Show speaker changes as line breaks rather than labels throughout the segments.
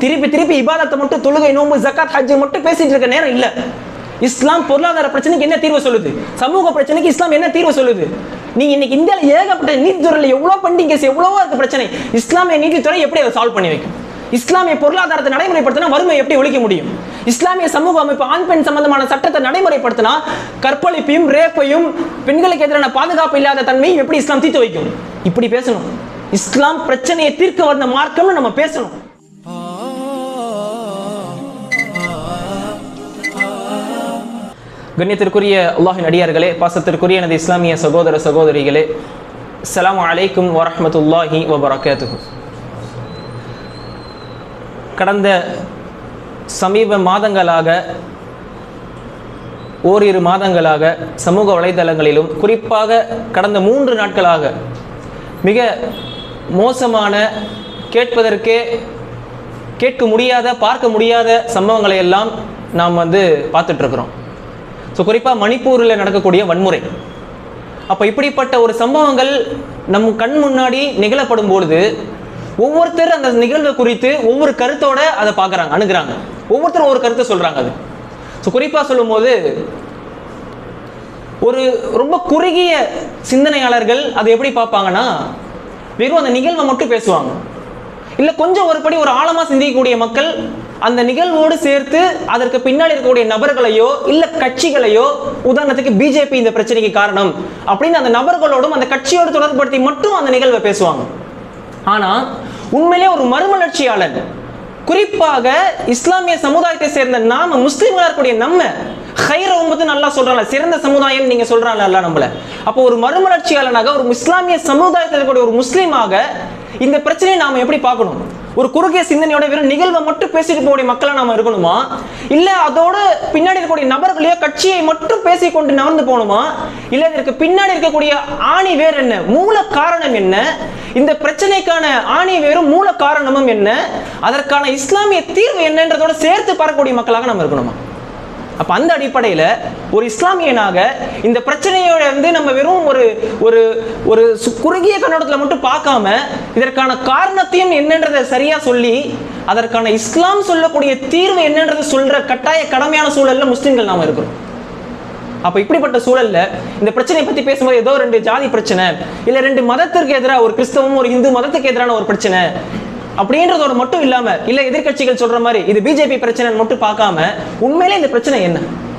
திருப்பி திருப்பி இபாதத்தை மட்டும் தொழுகை நோம்பு ஜக்காத் ஹஜ் மட்டும் பேசிட்டு இருக்க நேரம் இல்ல இஸ்லாம் பொருளாதார பிரச்சனைக்கு என்ன தீர்வு சொல்லுது சமூக பிரச்சனைக்கு இஸ்லாம் என்ன தீர்வு சொல்லுது நீங்க இன்னைக்கு இந்தியாவில் ஏகப்பட்ட நீதித்துறையில் எவ்வளவு பெண்டிங் கேஸ் எவ்வளவோ இருக்கு பிரச்சனை இஸ்லாமிய நீதித்துறை எப்படி அதை சால்வ் பண்ணி வைக்கும் இஸ்லாமிய பொருளாதாரத்தை நடைமுறைப்படுத்தினா வறுமை எப்படி ஒழிக்க முடியும் இஸ்லாமிய சமூக அமைப்பு ஆண் பெண் சம்பந்தமான சட்டத்தை நடைமுறைப்படுத்தினா கற்பழிப்பையும் ரேப்பையும் பெண்களுக்கு எதிரான பாதுகாப்பு இல்லாத தன்மையும் எப்படி இஸ்லாம் தீர்த்து வைக்கும் இப்படி பேசணும் இஸ்லாம் பிரச்சனையை தீர்க்க வந்த மார்க்கம்னு நம்ம பேசணும் கண்ணியத்திற்குரிய அல்லாஹின் அடியார்களே பாசத்திற்குரிய எனது இஸ்லாமிய சகோதர சகோதரிகளே அஸ்ஸலாமு அலைக்கும் வரஹ்மத்துல்லாஹி வபரகாத்துஹு கடந்த சமீப மாதங்களாக ஓரிரு மாதங்களாக சமூக வலைதளங்களிலும் குறிப்பாக கடந்த மூன்று நாட்களாக மிக மோசமான கேட்பதற்கே கேட்க முடியாத பார்க்க முடியாத சம்பவங்களை எல்லாம் நாம் வந்து பார்த்துட்டு இருக்கிறோம் ஸோ குறிப்பாக மணிப்பூரில் நடக்கக்கூடிய வன்முறை அப்போ இப்படிப்பட்ட ஒரு சம்பவங்கள் நம் கண் முன்னாடி நிகழப்படும் பொழுது ஒவ்வொருத்தர் அந்த நிகழ்வு குறித்து ஒவ்வொரு கருத்தோட அதை பார்க்குறாங்க அணுகுறாங்க ஒவ்வொருத்தரும் ஒவ்வொரு கருத்தை சொல்கிறாங்க அது ஸோ குறிப்பாக சொல்லும்போது ஒரு ரொம்ப குறுகிய சிந்தனையாளர்கள் அதை எப்படி பார்ப்பாங்கன்னா வெறும் அந்த நிகழ்வை மட்டும் பேசுவாங்க இல்லை கொஞ்சம் ஒரு படி ஒரு ஆழமாக சிந்திக்கக்கூடிய மக்கள் அந்த நிகழ்வோடு சேர்த்து அதற்கு பின்னாடி இருக்கக்கூடிய நபர்களையோ இல்லை கட்சிகளையோ உதாரணத்துக்கு பிஜேபி இந்த பிரச்சனைக்கு காரணம் அப்படின்னு அந்த நபர்களோடும் அந்த கட்சியோடு தொடர்படுத்தி மட்டும் அந்த நிகழ்வை பேசுவாங்க ஆனா உண்மையிலே ஒரு மறுமலர்ச்சியாளன் குறிப்பாக இஸ்லாமிய சமுதாயத்தை சேர்ந்த நாம முஸ்லிம்களா இருக்கக்கூடிய நம்ம ஹைர உம்பத்து நல்லா சொல்றாங்க சிறந்த சமுதாயம் நீங்க சொல்றாங்கல்ல நம்மள அப்போ ஒரு மறுமலர்ச்சியாளனாக ஒரு இஸ்லாமிய சமுதாயத்தில் இருக்கக்கூடிய ஒரு முஸ்லீமாக இந்த பிரச்சனையை நாம எப்படி பார்க்கணும் ஒரு குறுகிய சிந்தனையோட வெறும் நிகழ்வை மட்டும் பேசிட்டு போகக்கூடிய மக்களா நாம இருக்கணுமா இல்ல அதோட பின்னாடி இருக்கக்கூடிய நபர்களையோ கட்சியை மட்டும் பேசிக்கொண்டு நகர்ந்து போகணுமா இல்ல இதற்கு பின்னாடி இருக்கக்கூடிய ஆணி வேர் என்ன மூல காரணம் என்ன இந்த பிரச்சனைக்கான ஆணி வேரும் மூல காரணமும் என்ன அதற்கான இஸ்லாமிய தீர்வு என்னன்றதோட சேர்த்து பார்க்கக்கூடிய மக்களாக நம்ம இருக்கணுமா அப்ப அந்த அடிப்படையில் ஒரு இஸ்லாமியனாக இந்த பிரச்சனையோட வந்து நம்ம வெறும் ஒரு ஒரு ஒரு சு- குறுகிய கண்ணோட்டத்தில் மட்டும் பார்க்காம இதற்கான காரணத்தையும் என்னன்றதை சரியா சொல்லி அதற்கான இஸ்லாம் சொல்லக்கூடிய தீர்வு என்னன்றதை சொல்ற கட்டாய கடமையான சூழல்ல முஸ்லிம்கள் நாம இருக்கிறோம் அப்ப இப்படிப்பட்ட சூழல்ல இந்த பிரச்சனையை பத்தி பேசும்போது ஏதோ ரெண்டு ஜாதி பிரச்சனை இல்ல ரெண்டு மதத்திற்கு எதிராக ஒரு கிறிஸ்தவம் ஒரு இந்து மதத்துக்கு எதிரான ஒரு பிரச்சனை அப்படின்றதோட மட்டும் இல்லாம இல்ல எதிர்க்கட்சிகள் சொல்ற மாதிரி இது பிஜேபி பிரச்சனை மட்டும் பார்க்காம உண்மையிலே இந்த பிரச்சனை என்ன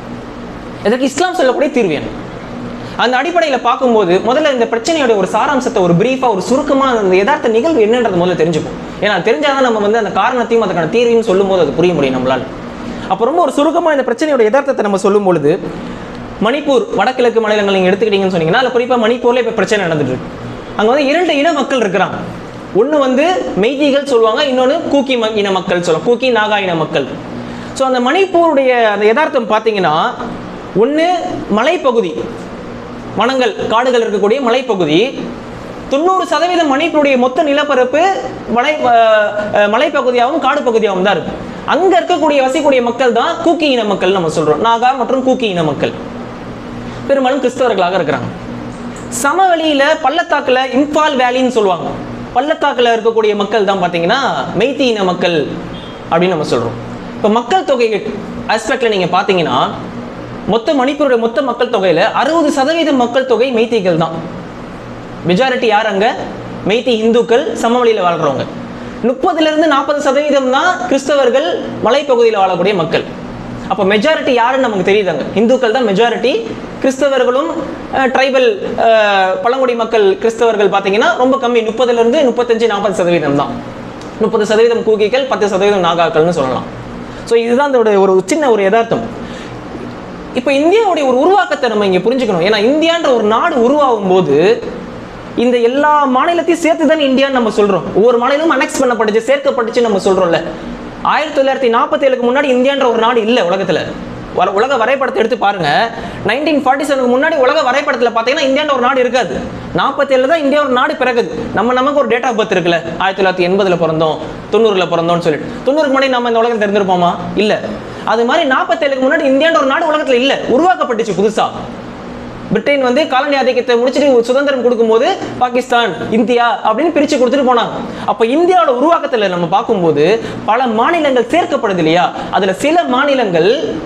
இதற்கு இஸ்லாம் சொல்லக்கூடிய தீர்வு என்ன அந்த அடிப்படையில் பார்க்கும்போது முதல்ல இந்த பிரச்சனையோட ஒரு சாராம்சத்தை ஒரு பிரீஃபா ஒரு சுருக்கமா அந்த யதார்த்த நிகழ்வு என்னன்றது முதல்ல தெரிஞ்சுப்போம் ஏன்னா அது தெரிஞ்சாதான் நம்ம வந்து அந்த காரணத்தையும் அதுக்கான தீர்வையும் சொல்லும்போது அது புரிய முடியும் நம்மளால அப்போ ரொம்ப ஒரு சுருக்கமா இந்த பிரச்சனையோட யதார்த்தத்தை நம்ம சொல்லும் பொழுது மணிப்பூர் வடகிழக்கு மாநிலங்கள் நீங்க எடுத்துக்கிட்டீங்கன்னு சொன்னீங்கன்னா அதில் குறிப்பா மணிப்பூர்ல இப்போ பிரச்சனை நடந்துட்டு இருக்கு அங்க வந்து இரண்டு இன மக்கள் இருக்கிறாங்க ஒன்று வந்து மெய்திகள் சொல்லுவாங்க இன்னொன்று கூக்கி ம- இன மக்கள் சொல்லுவாங்க கூக்கி நாகா இன மக்கள் ஸோ அந்த மணிப்பூருடைய அந்த யதார்த்தம் பார்த்தீங்கன்னா ஒன்று மலைப்பகுதி வனங்கள் காடுகள் இருக்கக்கூடிய மலைப்பகுதி தொண்ணூறு சதவீதம் மணிப்பூருடைய மொத்த நிலப்பரப்பு மலை அஹ், அஹ், மலைப்பகுதியாகவும் காடு பகுதியாகவும் தான் இருக்கு அங்க இருக்கக்கூடிய வசிக்கக்கூடிய மக்கள் தான் கூக்கி இன மக்கள் நம்ம சொல்றோம் நாகா மற்றும் கூக்கி இன மக்கள் பெரும்பாலும் கிறிஸ்தவர்களாக இருக்கிறாங்க சமவெளியில பள்ளத்தாக்குல இம்பால் வேலின்னு சொல்லுவாங்க பள்ளத்தாக்குல இருக்கக்கூடிய மக்கள் தான் பாத்தீங்கன்னா மெய்த்தி இன மக்கள் அப்படின்னு நம்ம சொல்றோம் இப்போ மக்கள் தொகை ஆஸ்பெக்ட்ல நீங்க பாத்தீங்கன்னா மொத்த மணிப்பூருடைய மொத்த மக்கள் தொகையில அறுபது சதவீதம் மக்கள் தொகை மெய்த்திகள் தான் மெஜாரிட்டி யார் அங்க மெய்த்தி இந்துக்கள் சமவெளியில் வாழ்றவங்க முப்பதுல இருந்து நாற்பது சதவீதம் தான் கிறிஸ்தவர்கள் மலைப்பகுதியில் வாழக்கூடிய மக்கள் அப்போ மெஜாரிட்டி யாருன்னு நமக்கு தெரியுதாங்க இந்துக்கள் தான் மெஜாரிட்டி கிறிஸ்தவர்களும் ட்ரைபல் பழங்குடி மக்கள் கிறிஸ்தவர்கள் பார்த்தீங்கன்னா ரொம்ப கம்மி முப்பதுல இருந்து முப்பத்தஞ்சு நாற்பது சதவீதம் தான் முப்பது சதவீதம் கூகிகள் பத்து சதவீதம் நாகாக்கள்னு சொல்லலாம் ஸோ இதுதான் அதோட ஒரு சின்ன ஒரு யதார்த்தம் இப்போ இந்தியாவுடைய ஒரு உருவாக்கத்தை நம்ம இங்கே புரிஞ்சுக்கணும் ஏன்னா இந்தியான்ற ஒரு நாடு உருவாகும் போது இந்த எல்லா மாநிலத்தையும் சேர்த்து தான் இந்தியான்னு நம்ம சொல்றோம் ஒவ்வொரு மாநிலமும் அனெக்ஸ் பண்ணப்பட்டுச்சு சேர்க்கப்பட்டுச்சு நம்ம சொல்றோம்ல ஆயிரத்தி தொள்ளாயிரத்தி நாற்பத்தி ஏழுக்கு முன்னாடி இந்தியான்ற ஒரு நாடு இல்லை உலகத்துல வர- உலக வரைபடத்தை எடுத்து பாருங்க நைன்டீன் ஃபார்ட்டி செவனுக்கு முன்னாடி உலக வரைபடத்தில் பார்த்தீங்கன்னா இந்தியான்ற ஒரு நாடு இருக்காது நாற்பத்தி ஏழு தான் இந்தியா ஒரு நாடு பிறகுது நம்ம நமக்கு ஒரு டேட் ஆஃப் பர்த் இருக்குல்ல ஆயிரத்தி தொள்ளாயிரத்தி எண்பதுல பிறந்தோம் தொண்ணூறுல பிறந்தோம்னு சொல்லிட்டு தொண்ணூறுக்கு முன்னாடி நம்ம இந்த உலகத்தில் தெரிஞ்சிருப்போமா இல்ல அது மாதிரி நாற்பத்தேழுக்கு முன்னாடி இந்தியான்ற ஒரு நாடு உலகத்துல இல்ல உருவாக்கப்பட்டுச்சு புதுசா பிரிட்டன் வந்து காலனி ஆதிக்கத்தை முடிச்சுட்டு ஒரு சுதந்திரம் கொடுக்கும்போது பாகிஸ்தான் இந்தியா அப்படின்னு பிரிச்சு கொடுத்துட்டு போனாங்க அப்ப இந்தியாவோட உருவாக்கத்துல நம்ம பார்க்கும்போது பல மாநிலங்கள் சேர்க்கப்படுது இல்லையா அதுல சில மாநிலங்கள்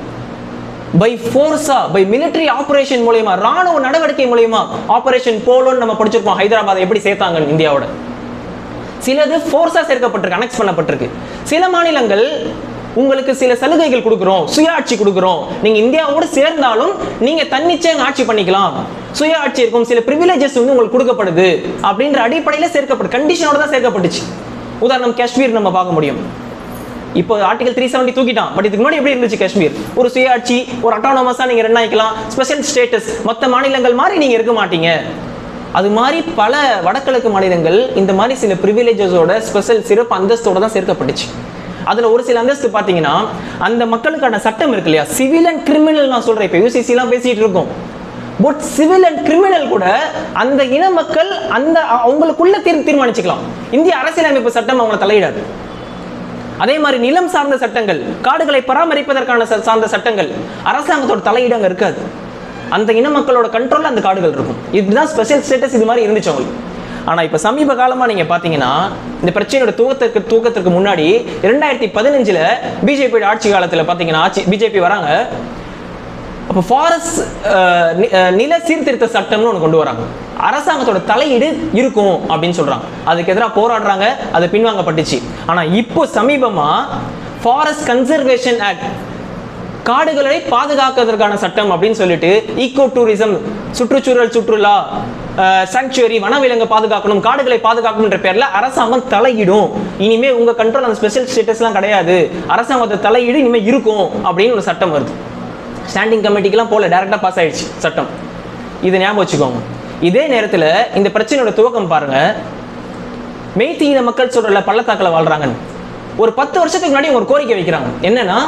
பை ஃபோர்ஸா பை military ஆபரேஷன் மூலயமா ராணுவ நடவடிக்கை மூலயமா ஆபரேஷன் போலோன்னு நம்ம படிச்சிருப்போம் ஹைதராபாத் எப்படி சேர்த்தாங்க இந்தியாவோட சிலது ஃபோர்ஸா சேர்க்கப்பட்டிருக்கு அனெக்ஸ் பண்ணப்பட்டிருக்கு சில மாநிலங்கள் உங்களுக்கு சில சலுகைகள் கொடுக்குறோம் சுயாட்சி கொடுக்குறோம் நீங்க இந்தியாவோடு சேர்ந்தாலும் நீங்க தன்னிச்சையாக ஆட்சி பண்ணிக்கலாம் சுயாட்சி இருக்கும் சில ப்ரிவிலேஜஸ் வந்து உங்களுக்கு கொடுக்கப்படுது அப்படின்ற அடிப்படையில் சேர்க்கப்பட்டு கண்டிஷனோட தான் சேர்க்கப்பட்டுச்சு உதாரணம் காஷ்மீர் நம்ம பார்க்க முடியும் இப்போ ஆர்டிகல் த்ரீ செவன்டி தூக்கிட்டான் பட் இதுக்கு முன்னாடி எப்படி இருந்துச்சு காஷ்மீர் ஒரு சுயாட்சி ஒரு அட்டானமஸா நீங்க ரன் ஆகிக்கலாம் ஸ்பெஷல் ஸ்டேட்டஸ் மற்ற மாநிலங்கள் மாதிரி நீங்க இருக்க மாட்டீங்க அது மாதிரி பல வடகிழக்கு மாநிலங்கள் இந்த மாதிரி சில ப்ரிவிலேஜஸோட ஸ்பெஷல் சிறப்பு அந்தஸ்தோட தான் சேர்க்கப்பட்டுச்சு அதுல ஒரு சில அந்தஸ்து பாத்தீங்கன்னா அந்த மக்களுக்கான சட்டம் இருக்கு இல்லையா சிவில் அண்ட் கிரிமினல் நான் சொல்றேன் இப்போ யூசிசி எல்லாம் பேசிட்டு இருக்கோம் பட் சிவில் அண்ட் கிரிமினல் கூட அந்த இன மக்கள் அந்த அவங்களுக்குள்ள தீர் தீர்மானிச்சுக்கலாம் இந்திய அரசியலமைப்பு சட்டம் அவங்களை தலையிடாது அதே மாதிரி நிலம் சார்ந்த சட்டங்கள் காடுகளை பராமரிப்பதற்கான ச- சார்ந்த சட்டங்கள் அரசாங்கத்தோட தலையீடு அங்க இருக்காது அந்த இன மக்களோட கண்ட்ரோல்ல அந்த காடுகள் இருக்கும் இதுதான் ஸ்பெஷல் ஸ்டேட்டஸ் இது மாதிரி இருந்துச்சு அவங்களுக்கு ஆனா இப்ப சமீப காலமா நீங்க பாத்தீங்கன்னா இந்த பிரச்சனையோட தூக்கத்திற்கு தூக்கத்திற்கு முன்னாடி இரண்டாயிரத்தி பதினஞ்சுல பிஜேபி ஆட்சி காலத்துல பாத்தீங்கன்னா ஆட்சி பிஜேபி வராங்க அப்போ ஃபாரஸ்ட் நில சீர்திருத்த சட்டம்னு ஒன்று கொண்டு வராங்க அரசாங்கத்தோட தலையீடு இருக்கும் அப்படின்னு சொல்றாங்க அதுக்கு எதிராக போராடுறாங்க அது பின்வாங்கப்பட்டுச்சு ஆனா இப்போ சமீபமா ஃபாரஸ்ட் கன்சர்வேஷன் ஆக்ட் காடுகளை பாதுகாக்கிறதுக்கான சட்டம் அப்படின்னு சொல்லிட்டு ஈகோ டூரிசம் சுற்றுச்சூழல் சுற்றுலா சாங்சுவரி வனவிலங்கு பாதுகாக்கணும் காடுகளை பாதுகாக்கணும்ன்ற பேர்ல அரசாங்கம் தலையிடும் இனிமே உங்க கண்ட்ரோல் அந்த ஸ்பெஷல் ஸ்டேட்டஸ்லாம் கிடையாது அரசாங்கத்தோட தலையீடு இனிமே இருக்கும் அப்படின்னு ஒரு சட்டம் வருது ஸ்டாண்டிங் கமிட்டிக்கெல்லாம் போல டைரக்டா பாஸ் ஆயிடுச்சு சட்டம் இது ஞாபகம் வச்சுக்கோங்க இதே நேரத்துல இந்த பிரச்சனையோட துவக்கம் பாருங்க மெய்த்தி இன மக்கள் சொல்றல பள்ளத்தாக்கில் வாழ்றாங்கன்னு ஒரு பத்து வருஷத்துக்கு முன்னாடி ஒரு கோரிக்கை வைக்கிறாங்க என்னன்னா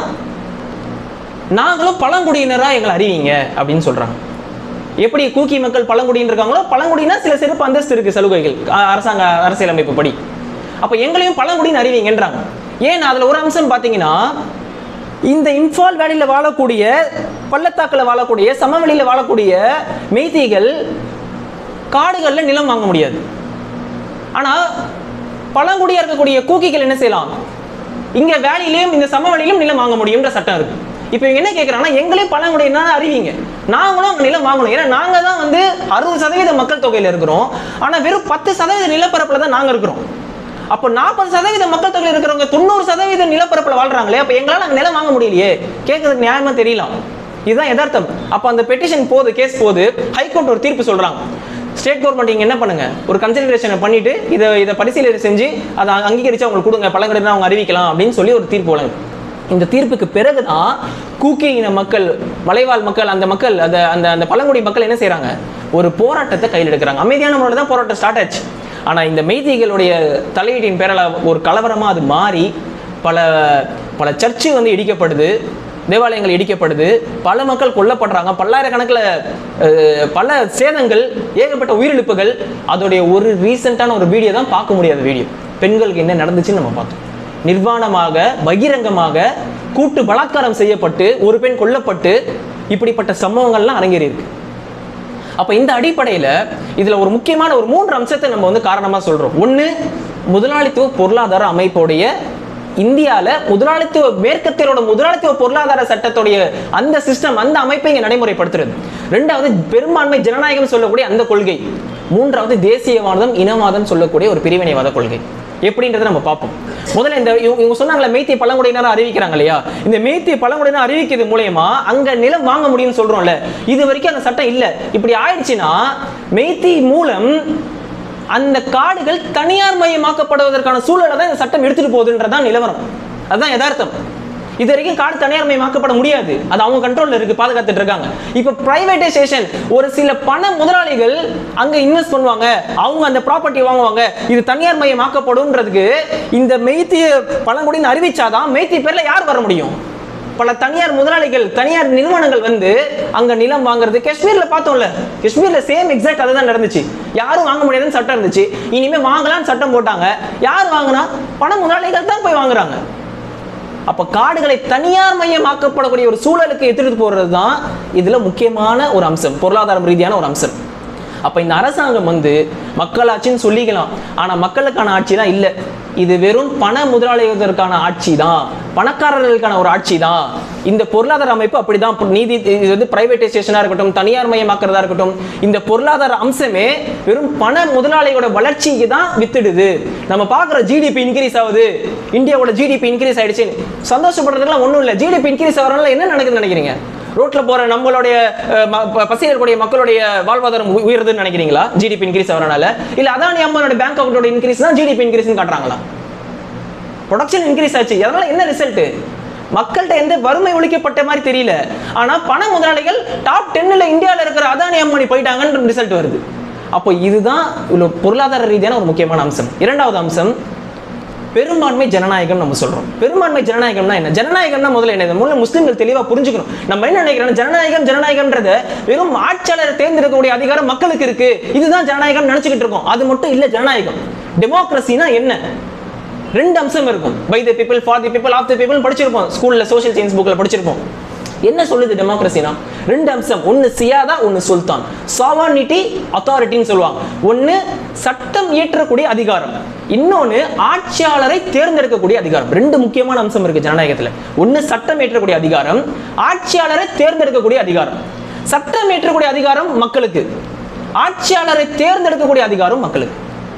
நாங்களும் பழங்குடியினரா எங்களை அறிவிங்க அப்படின்னு சொல்றாங்க எப்படி கூக்கி மக்கள் பழங்குடியினர் இருக்காங்களோ பழங்குடினா சில சிறப்பு அந்தஸ்து இருக்கு சலுகைகள் அ- அரசாங்க அரசியலமைப்பு படி அப்ப எங்களையும் பழங்குடின்னு அறிவிங்கன்றாங்க ஏன் அதுல ஒரு அம்சம் பாத்தீங்கன்னா இந்த இம்பால் வேலியில வாழக்கூடிய பள்ளத்தாக்குல வாழக்கூடிய சமவெளியில வாழக்கூடிய மெய்திகள் காடுகள்ல நிலம் வாங்க முடியாது ஆனா பழங்குடியா இருக்கக்கூடிய கூக்கிகள் என்ன செய்யலாம் இங்க வேலையிலையும் இந்த சமவெளியிலும் நிலம் வாங்க முடியும்ன்ற சட்டம் இருக்கு இப்போ இவங்க என்ன கேட்குறாங்கன்னா எங்களையும் பழங்குடியினா அறிவிங்க நாங்களும் அங்க நிலம் வாங்கணும் ஏன்னா நாங்க தான் வந்து அறுபது சதவீத மக்கள் தொகையில இருக்கிறோம் ஆனா வெறும் பத்து சதவீத நிலப்பரப்புல தான் நாங்க இருக்கிறோம் அப்போ நாற்பது சதவீத மக்கள் தொகையில் இருக்கிறவங்க தொண்ணூறு சதவீத நிலப்பரப்புல வாழ்றாங்களே அப்போ எங்களால் அங்க நிலம் வாங்க முடியலையே கேட்கறதுக்கு நியாயமா தெரியலாம் இதுதான் யதார்த்தம் அப்போ அந்த பெட்டிஷன் போகுது கேஸ் போகுது ஹைகோர்ட் ஒரு தீர்ப்பு சொல்றாங்க ஸ்டேட் கவர்மெண்ட் இங்க என்ன பண்ணுங்க ஒரு கன்சிடரேஷனை பண்ணிட்டு இதை இதை பரிசீலனை செஞ்சு அதை அங்கீகரிச்சு அவங்களுக்கு கொடுங்க பழங்குடியினர் அவங்க அறிவிக்கலாம் அப்படின்னு சொல்லி ஒரு தீர்ப்பு வழங்கு இந்த தீர்ப்புக்கு பிறகுதான் கூக்கி இன மக்கள் மலைவாழ் மக்கள் அந்த மக்கள் அந்த அந்த அந்த பழங்குடி மக்கள் என்ன செய்றாங்க ஒரு போராட்டத்தை கையில் எடுக்கிறாங்க அமைதியான முறையில் தான் போராட்டம் ஸ்டார்ட் ஆச்சு ஆனா இந்த மெய்திகளுடைய தலையீட்டின் பேரால ஒரு கலவரமா அது மாறி பல பல சர்ச்சு வந்து இடிக்கப்படுது தேவாலயங்கள் இடிக்கப்படுது பல மக்கள் கொல்லப்படுறாங்க பல்லாயிரக்கணக்கில் அஹ், பல சேதங்கள் ஏகப்பட்ட உயிரிழப்புகள் அதோடைய ஒரு ரீசெண்டான ஒரு வீடியோ தான் பார்க்க முடியாத வீடியோ பெண்களுக்கு என்ன நடந்துச்சுன்னு நம்ம பார்த்தோம் நிர்வாணமாக பகிரங்கமாக கூட்டு பலாத்காரம் செய்யப்பட்டு ஒரு பெண் கொல்லப்பட்டு இப்படிப்பட்ட சம்பவங்கள்லாம் அரங்கேறி இருக்கு அப்ப இந்த அடிப்படையில இதுல ஒரு முக்கியமான ஒரு மூன்று அம்சத்தை நம்ம வந்து காரணமா சொல்றோம் ஒண்ணு முதலாளித்துவ பொருளாதார அமைப்புடைய இந்தியால முதலாளித்துவ மேற்கத்தியரோட முதலாளித்துவ பொருளாதார சட்டத்துடைய அந்த சிஸ்டம் அந்த அமைப்பை இங்க நடைமுறைப்படுத்துறது ரெண்டாவது பெரும்பான்மை ஜனநாயகம் சொல்லக்கூடிய அந்த கொள்கை மூன்றாவது தேசியவாதம் இனவாதம் சொல்லக்கூடிய ஒரு பிரிவினைவாத கொள்கை எப்படின்றத நம்ம பார்ப்போம் முதல்ல இந்த இவங்க இவங்க சொன்னாங்களே மேத்திய பழங்குடியினரை அறிவிக்கிறாங்க இல்லையா இந்த மேத்திய பழங்குடியினர் அறிவிக்கிறது மூலயமா அங்க நிலம் வாங்க முடியும்னு சொல்றோம்ல இது வரைக்கும் அந்த சட்டம் இல்ல இப்படி ஆயிடுச்சுன்னா மெய்த்தி மூலம் அந்த காடுகள் தனியார் மயமாக்கப்படுவதற்கான சூழலை தான் இந்த சட்டம் எடுத்துட்டு போகுதுன்றதான் நிலவரம் அதுதான் யதார்த்தம் இது வரைக்கும் காடு தனியார் மயமாக்கப்பட முடியாது அது அவங்க கண்ட்ரோல்ல இருக்கு பாதுகாத்துட்டு இருக்காங்க இப்ப பிரைவேடைசேஷன் ஒரு சில பண முதலாளிகள் அங்க இன்வெஸ்ட் பண்ணுவாங்க அவங்க அந்த ப்ராப்பர்ட்டி வாங்குவாங்க இது தனியார் மயமாக்கப்படும்ன்றதுக்கு இந்த மெய்த்திய பழங்குடின்னு அறிவிச்சாதான் மெய்த்தி பேர்ல யார் வர முடியும் பல தனியார் முதலாளிகள் தனியார் நிறுவனங்கள் வந்து அங்க நிலம் வாங்குறது காஷ்மீர்ல பார்த்தோம்ல காஷ்மீர்ல சேம் எக்ஸாக்ட் அதுதான் நடந்துச்சு யாரும் வாங்க முடியாதுன்னு சட்டம் இருந்துச்சு இனிமே வாங்கலாம்னு சட்டம் போட்டாங்க யார் வாங்கினா பண முதலாளிகள் தான் போய் வாங்குறாங்க அப்ப காடுகளை தனியார் மையமாக்கப்படக்கூடிய ஒரு சூழலுக்கு எடுத்துட்டு போறது தான் இதுல முக்கியமான ஒரு அம்சம் பொருளாதாரம் ரீதியான ஒரு அம்சம் அப்ப இந்த அரசாங்கம் வந்து மக்களாட்சின்னு சொல்லிக்கலாம் ஆனா மக்களுக்கான ஆட்சி தான் இல்ல இது வெறும் பண முதலாளிகளுக்கான ஆட்சி தான் பணக்காரர்களுக்கான ஒரு ஆட்சி தான் இந்த பொருளாதார அமைப்பு அப்படிதான் இப்ப நீதி இது வந்து பிரைவேட்டைசேஷனா இருக்கட்டும் தனியார் மயமாக்குறதா இருக்கட்டும் இந்த பொருளாதார அம்சமே வெறும் பண முதலாளியோட வளர்ச்சிக்கு தான் வித்துடுது நம்ம பார்க்குற ஜிடிபி இன்க்ரீஸ் ஆகுது இந்தியாவோட ஜிடிபி இன்க்ரீஸ் ஆயிடுச்சு சந்தோஷப்படுறதுக்குலாம் ஒன்றும் இல்லை ஜிடிபி இன்க்ரீஸ் ஆகிறதுனால என்ன நடக்குதுன்னு நினைக்கிறீங்க ரோட்ல போற நம்மளுடைய அஹ், ம- ப- பசியில் இருக்கக்கூடிய மக்களுடைய வாழ்வாதாரம் உ- உயருதுன்னு நினைக்கிறீங்களா ஜிடிபி இன்க்ரீஸ் ஆகிறனால இல்ல அதானி அம்மாவோட பேங்க் அக்கௌண்டோட இன்க்ரீஸ் தான் ஜிடிபி இன்க்ரீஸ் காட்டுறாங்களா ப்ரொடக்ஷன் இன்க்ரீஸ் ஆச்சு அதனால என்ன ரிசல்ட் மக்கள்கிட்ட எந்த வறுமை ஒழிக்கப்பட்ட மாதிரி தெரியல ஆனா பண முதலாளிகள் டாப் டென்னில் இந்தியாவில் இருக்கிற அதானி அம்பானி போயிட்டாங்கன்ற ரிசல்ட் வருது அப்போ இதுதான் இவ்வளோ பொருளாதார ரீதியான ஒரு முக்கியமான அம்சம் இரண்டாவது அம்சம் பெரும்பான்மை ஜனநாயகம் நம்ம சொல்றோம் பெரும்பான்மை ஜனநாயகம்னா என்ன ஜனநாயகம்னா முதல்ல என்ன முதல்ல முஸ்லிம்கள் தெளிவா புரிஞ்சுக்கணும் நம்ம என்ன நினைக்கிறோம் ஜனநாயகம் ஜனநாயகம்ன்றது வெறும் ஆட்சியாளரை தேர்ந்தெடுக்கக்கூடிய அதிகாரம் மக்களுக்கு இருக்கு இதுதான் ஜனநாயகம் நினைச்சுக்கிட்டு இருக்கோம் அது மட்டும் இல்ல ஜனநாயகம் டெமோக்ரஸினா என்ன ரெண்டு அம்சம் இருக்கும் by the people for the people of the people படிச்சிருப்போம் ஸ்கூல்ல சோஷியல் சயின்ஸ் புக்ல படிச்சிருப்போம் என்ன சொல்லுது டெமோக்ரஸினா ரெண்டு அம்சம் ஒன்னு சியாதா ஒன்னு சுல்தான் சாவானிட்டி அத்தாரிட்டின்னு சொல்லுவாங்க ஒன்னு சட்டம் இயற்றக்கூடிய அதிகாரம் இன்னொன்னு ஆட்சியாளரை தேர்ந்தெடுக்கக்கூடிய அதிகாரம் ரெண்டு முக்கியமான அம்சம் இருக்கு ஜனநாயகத்துல ஒன்னு சட்டம் இயற்றக்கூடிய அதிகாரம் ஆட்சியாளரை தேர்ந்தெடுக்கக்கூடிய அதிகாரம் சட்டம் இயற்றக்கூடிய அதிகாரம் மக்களுக்கு ஆட்சியாளரை தேர்ந்தெடுக்கக்கூடிய அதிகாரம் மக்களுக்கு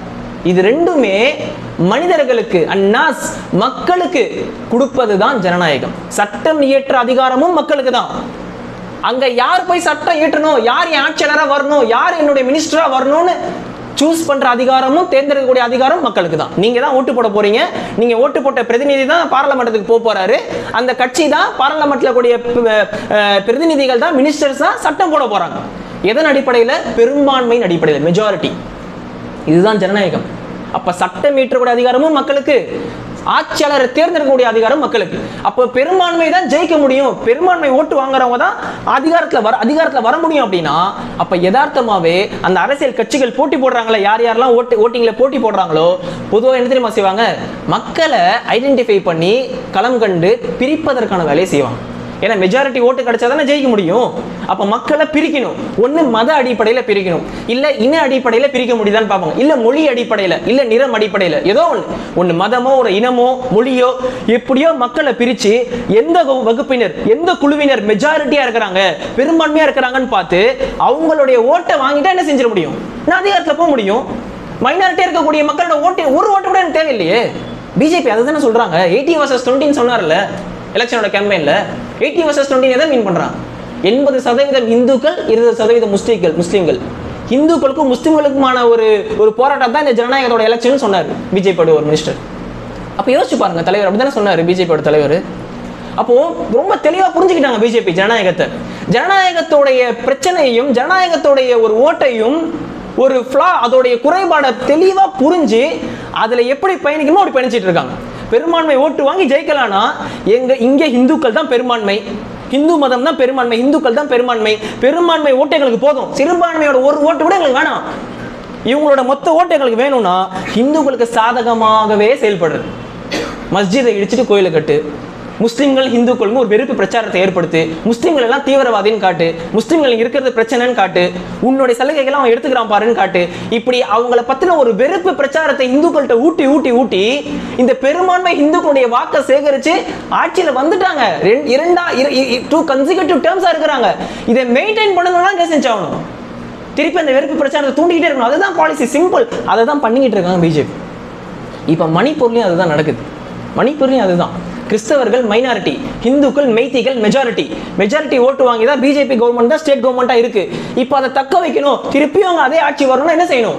இது ரெண்டுமே மனிதர்களுக்கு அந்நாஸ் மக்களுக்கு கொடுப்பது தான் ஜனநாயகம் சட்டம் இயற்ற அதிகாரமும் மக்களுக்கு தான் அங்க யார் போய் சட்டம் இயற்றணும் யார் என் ஆட்சியாளரா வரணும் யார் என்னுடைய மினிஸ்டரா வரணும்னு சூஸ் பண்ற அதிகாரமும் தேர்ந்தெடுக்கக்கூடிய அதிகாரம் மக்களுக்கு தான் நீங்க தான் ஓட்டு போட போறீங்க நீங்க ஓட்டு போட்ட பிரதிநிதி தான் பாராளுமன்றத்துக்கு போக போறாரு அந்த கட்சி தான் பாராளுமன்றத்தில் கூடிய ப- அஹ் பிரதிநிதிகள் தான் மினிஸ்டர்ஸ் தான் சட்டம் போட போறாங்க எதன் அடிப்படையில் பெரும்பான்மையின் அடிப்படையில் மெஜாரிட்டி இதுதான் ஜனநாயகம் அப்ப சட்டம் இயற்றக்கூடிய அதிகாரமும் மக்களுக்கு ஆட்சியாளரை தேர்ந்தெடுக்கக்கூடிய அதிகாரம் மக்களுக்கு அப்போ பெரும்பான்மை தான் ஜெயிக்க முடியும் பெரும்பான்மை ஓட்டு வாங்குறவங்க தான் அதிகாரத்துல வர அதிகாரத்துல வர முடியும் அப்படின்னா அப்ப யதார்த்தமாவே அந்த அரசியல் கட்சிகள் போட்டி போடுறாங்களே யார் யாரெல்லாம் ஓட்டு ஓட்டிங்ல போட்டி போடுறாங்களோ பொதுவாக என்ன தெரியுமா செய்வாங்க மக்களை ஐடென்டிஃபை பண்ணி களம் கண்டு பிரிப்பதற்கான வேலையை செய்வாங்க ஏன்னா மெஜாரிட்டி ஓட்டு கிடைச்சா தானே ஜெயிக்க முடியும் அப்ப மக்களை பிரிக்கணும் ஒண்ணு மத அடிப்படையில பிரிக்கணும் இல்ல இன அடிப்படையில பிரிக்க முடியுதான்னு பார்ப்பாங்க இல்ல மொழி அடிப்படையில இல்ல நிறம் அடிப்படையில ஏதோ ஒண்ணு ஒண்ணு மதமோ ஒரு இனமோ மொழியோ எப்படியோ மக்களை பிரிச்சு எந்த வகு- வகுப்பினர் எந்த குழுவினர் மெஜாரிட்டியா இருக்கிறாங்க பெரும்பான்மையா இருக்கிறாங்கன்னு பார்த்து அவங்களுடைய ஓட்டை வாங்கிட்டா என்ன செஞ்சிட முடியும் நான் அதிகாரத்துல போக முடியும் மைனாரிட்டியா இருக்கக்கூடிய மக்களோட ஓட்டு ஒரு ஓட்டு கூட எனக்கு தேவையில்லையே பிஜேபி அதை தானே சொல்றாங்க எயிட்டி வர்சஸ் டுவெண்ட்டின்னு சொன்னார்ல எலெக்ஷனோட கேம்பெயின்ல எயிட்டி வர்சஸ் டுவெண்ட்டி எதை மீன் பண்றான் எண்பது சதவீதம் இந்துக்கள் இருபது சதவீதம் முஸ்லீம்கள் முஸ்லீம்கள் இந்துக்களுக்கும் முஸ்லீம்களுக்குமான ஒரு ஒரு போராட்டம் தான் இந்த ஜனநாயகத்தோட எலெக்ஷன் சொன்னார் பிஜேபியோட ஒரு மினிஸ்டர் அப்ப யோசிச்சு பாருங்க தலைவர் அப்படிதானே சொன்னாரு பிஜேபியோட தலைவர் அப்போ ரொம்ப தெளிவா புரிஞ்சுக்கிட்டாங்க பிஜேபி ஜனநாயகத்தை ஜனநாயகத்தோடைய பிரச்சனையும் ஜனநாயகத்தோடைய ஒரு ஓட்டையும் ஒரு ஃப்ளா அதோடைய குறைபாடை தெளிவா புரிஞ்சு அதுல எப்படி பயணிக்கணுமோ அப்படி பயணிச்சிட்டு இருக்காங்க பெரும்பான்மை ஓட்டு வாங்கி ஜெயிக்கலாம்னா எங்க இங்க இந்துக்கள் தான் பெரும்பான்மை இந்து மதம் தான் பெரும்பான்மை இந்துக்கள் தான் பெரும்பான்மை பெரும்பான்மை ஓட்டு எங்களுக்கு போதும் சிறுபான்மையோட ஒரு ஓட்டு கூட எங்களுக்கு வேணாம் இவங்களோட மொத்த ஓட்டு எங்களுக்கு வேணும்னா இந்துக்களுக்கு சாதகமாகவே செயல்படுறது மஸ்ஜிதை இடிச்சிட்டு கோயிலை கட்டு முஸ்லிம்கள் இந்துக்களுக்கும் ஒரு வெறுப்பு பிரச்சாரத்தை ஏற்படுத்து முஸ்லிம்கள் எல்லாம் தீவிரவாதின்னு காட்டு முஸ்லிம்கள் இங்க இருக்கிறது பிரச்சனைன்னு காட்டு உன்னுடைய சலுகைகளை அவன் எடுத்துக்கிறான் பாருன்னு காட்டு இப்படி அவங்கள பத்தின ஒரு வெறுப்பு பிரச்சாரத்தை இந்துக்கள்கிட்ட ஊட்டி ஊட்டி ஊட்டி இந்த பெரும்பான்மை இந்துக்களுடைய வாக்கை சேகரிச்சு ஆட்சியில வந்துட்டாங்க ரெண்டு- இரண்டா டூ கன்சிகூட்டிவ் டேர்ம்ஸா இருக்கிறாங்க இதை மெயின்டைன் பண்ணணும்னா என்ன செஞ்சாகணும் திருப்பி அந்த வெறுப்பு பிரச்சாரத்தை தூண்டிக்கிட்டே இருக்கணும் அதுதான் பாலிசி சிம்பிள் அதை தான் பண்ணிக்கிட்டு இருக்காங்க பிஜேபி இப்போ மணிப்பூர்லையும் அதுதான் நடக்குது மணிப்பூர்லையும் அதுதான் கிறிஸ்தவர்கள் மைனாரிட்டி இந்துக்கள் மெய்த்திகள் மெஜாரிட்டி மெஜாரிட்டி ஓட்டு வாங்கி தான் பிஜேபி கவர்மெண்ட் தான் ஸ்டேட் கவர்மெண்ட்டாக இருக்கு இப்போ அதை தக்க வைக்கணும் திருப்பியும் அவங்க அதே ஆட்சி வரணும்னா என்ன செய்யணும்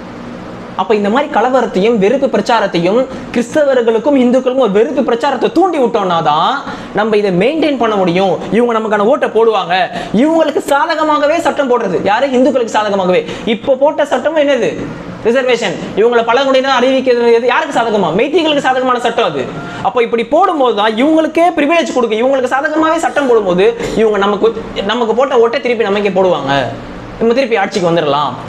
அப்ப இந்த மாதிரி கலவரத்தையும் வெறுப்பு பிரச்சாரத்தையும் கிறிஸ்தவர்களுக்கும் இந்துக்களுக்கும் ஒரு வெறுப்பு பிரச்சாரத்தை தூண்டி விட்டோம்னா தான் நம்ம இதை மெயின்டைன் பண்ண முடியும் இவங்க நமக்கான ஓட்டை போடுவாங்க இவங்களுக்கு சாதகமாகவே சட்டம் போடுறது யாரு இந்துக்களுக்கு சாதகமாகவே இப்போ போட்ட சட்டமும் என்னது ரிசர்வேஷன் இவங்களை பழங்குடியினர் அறிவிக்கிறது எது? யாருக்கு சாதகமா மெய்த்திகளுக்கு சாதகமான சட்டம் அது அப்போ இப்படி போடும்போது தான் இவங்களுக்கே ப்ரிவிலேஜ் கொடுக்க இவங்களுக்கு சாதகமாகவே சட்டம் போடும்போது இவங்க நமக்கு நமக்கு போட்ட ஓட்டை திருப்பி நமக்கே போடுவாங்க நம்ம திருப்பி ஆட்சிக்கு வந்துடலாம்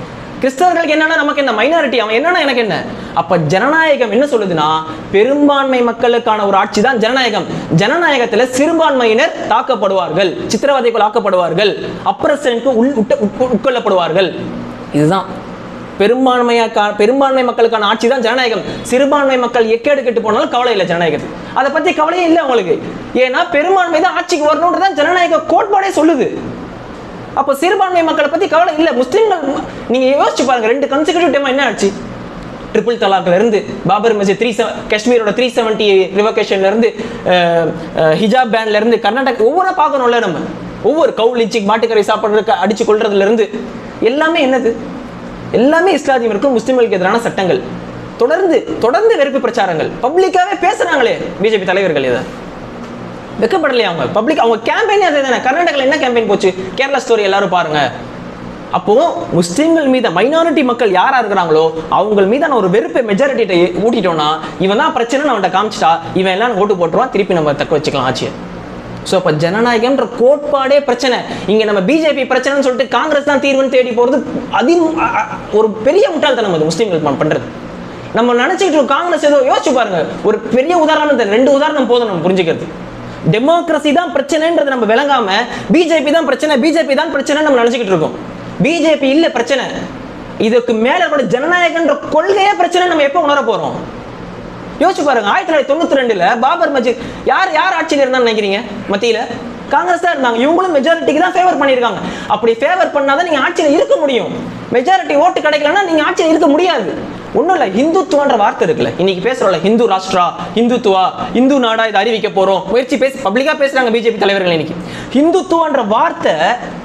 கிறிஸ்தவர்களுக்கு என்னன்னா நமக்கு என்ன மைனாரிட்டி அவன் என்னன்னா எனக்கு என்ன அப்ப ஜனநாயகம் என்ன சொல்லுதுன்னா பெரும்பான்மை மக்களுக்கான ஒரு ஆட்சி தான் ஜனநாயகம் ஜனநாயகத்துல சிறுபான்மையினர் தாக்கப்படுவார்கள் சித்திரவதைக்குள் ஆக்கப்படுவார்கள் அப்ரசனுக்கு உள் உட்ட- உட்கொ- உட்கொள்ளப்படுவார்கள் இதுதான் பெரும்பான்மையா பெரும்பான்மை மக்களுக்கான ஆட்சி தான் ஜனநாயகம் சிறுபான்மை மக்கள் எக்கேடு கெட்டு போனாலும் கவலை இல்லை ஜனநாயகத்துக்கு அதை பத்தி கவலையே இல்லை அவங்களுக்கு ஏன்னா பெரும்பான்மை தான் ஆட்சிக்கு வரணுன்றதான் ஜனநாயக கோட்பாடே சொல்லுது அப்போ சிறுபான்மை மக்களை பத்தி கவலை இல்லை முஸ்லிம்கள் நீங்க யோசிச்சு பாருங்க ரெண்டு கன்சிக்யூட்டிவ் டைம் என்ன ஆச்சு ட்ரிபிள் தலாக்ல இருந்து பாபர் மஸ்ஜித் த்ரீ காஷ்மீரோட த்ரீ செவன்டி ரிவகேஷன்ல இருந்து அஹ், அஹ், ஹிஜாப் பேன்ல இருந்து கர்நாடகா ஒவ்வொரு பார்க்கணும்ல நம்ம ஒவ்வொரு கவுலிச்சி மாட்டுக்கறி சாப்பிட்றதுக்கு அடிச்சு கொள்றதுல இருந்து எல்லாமே என்னது எல்லாமே இஸ்லாமியருக்கும் முஸ்லிம்களுக்கு எதிரான சட்டங்கள் தொடர்ந்து தொடர்ந்து வெறுப்பு பிரச்சாரங்கள் பப்ளிக்காவே பேசுறாங்களே பிஜேபி தலைவர்கள் இதை வெக்கப்படலையா அவங்க பப்ளிக் அவங்க கேம்பெயினே அதே தானே கர்நாடகாவில் என்ன கேம்பெயின் போச்சு கேரளா ஸ்டோரி எல்லாரும் பாருங்க அப்போ முஸ்லிம்கள் மீது மைனாரிட்டி மக்கள் யாரா இருக்கிறாங்களோ அவங்க மீதான ஒரு வெறுப்பை மெஜாரிட்டியை ஊட்டிட்டோம்னா இவன் தான் பிரச்சனை அவன்கிட்ட காமிச்சிட்டா இவன் எல்லாம் ஓட்டு போட்டுருவான் திருப்பி நம்ம தக்க வச்சுக்கலாம் ஆட்சியை ஸோ அப்போ ஜனநாயகம்ன்ற கோட்பாடே பிரச்சனை இங்கே நம்ம பிஜேபி பிரச்சனைன்னு சொல்லிட்டு காங்கிரஸ் தான் தீர்வுன்னு தேடி போகிறது அதி அ- அ- ஒரு பெரிய முட்டாள்தனம் அது முஸ்லீம்கள் பண்- பண்றது நம்ம நினைச்சிட்டு இருக்கோம் காங்கிரஸ் ஏதோ யோசிச்சு பாருங்க ஒரு பெரிய உதாரணம் இந்த ரெண்டு உதாரணம் போதும் நம்ம புரிஞ்சுக்கிறது டெமோக்ரஸி தான் பிரச்சனைன்றது நம்ம விளங்காம பிஜேபி தான் பிரச்சனை பிஜேபி தான் பிரச்சனை நம்ம நினைச்சுக்கிட்டு இருக்கோம் பிஜேபி இல்ல பிரச்சனை இதுக்கு மேல கூட ஜனநாயகன்ற கொள்கையே பிரச்சனை நம்ம எப்போ உணர போறோம் யோசிச்சு பாருங்க ஆயிரத்தி தொள்ளாயிரத்தி தொண்ணூத்தி ரெண்டுல பாபர் மஜித் யார் யார் ஆட்சியில் இருந்தான்னு நினைக்கிறீங்க மத்தியில காங்கிரஸ் தான் இருந்தாங்க இவங்களும் மெஜாரிட்டிக்கு தான் ஃபேவர் பண்ணியிருக்காங்க அப்படி ஃபேவர் பண்ணாதான் நீங்க ஆட்சியில் இருக்க முடியும் மெஜாரிட்டி ஓட்டு கிடைக்கலன்னா நீங்க ஆட்சியில் இருக்க முடியாது ஒண்ணும் இல்ல இந்துத்துவன்ற வார்த்தை இருக்குல்ல இன்னைக்கு பேசுறோம்ல ஹிந்து ராஷ்டிரா இந்துத்துவா இந்து நாடா இதை அறிவிக்க போறோம் முயற்சி பேசி பப்ளிக்கா பேசுறாங்க பிஜேபி தலைவர்கள் இன்னைக்கு ஹிந்துத்துவன்ற வார்த்தை